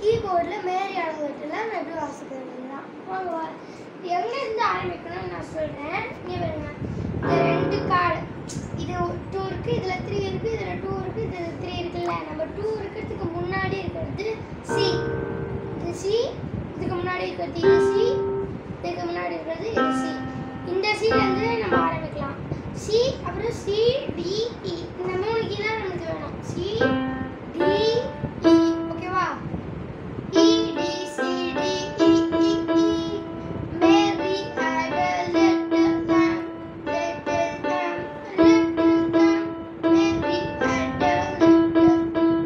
கீபோர்டில் மேரி அளவுட்டுல நான் எப்படி வாசிக்கிறது தான் வாங்க வா எங்கேருந்து ஆரம்பிக்கணும்னு நான் சொல்கிறேன் இங்கே பாருங்க இந்த ரெண்டு கார்டு இது டூ இருக்குது இதில் த்ரீ இருக்குது இதில் டூ இருக்குது இதில் த்ரீ இருக்குல்ல நம்ம டூ இருக்கிறதுக்கு முன்னாடி இருக்கிறது சி இது சி இதுக்கு முன்னாடி இருக்கிறது இது சி இதுக்கு முன்னாடி இருக்கிறது இது சி இந்த சிலேருந்து நம்ம ஆரம்பிக்கலாம் சி அப்புறம் சி டி இ இந்த மூணு கீ தான் நமக்கு வேணும் சி டி இ ஓகேவா E D C D E E E Mary had a little lamb, little lamb, little lamb. Mary had a little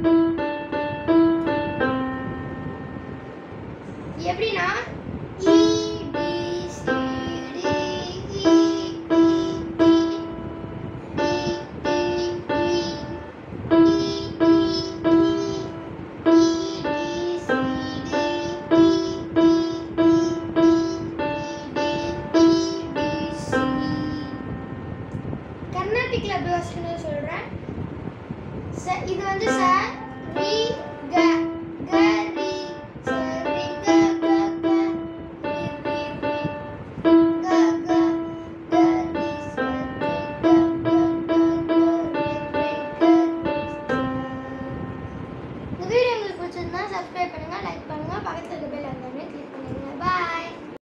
எப்படின்னா E D C D E E E கர்நாடிக்ல எப்படி வாசிக்கணும்னு சொல்றேன் ச- இது வந்து ச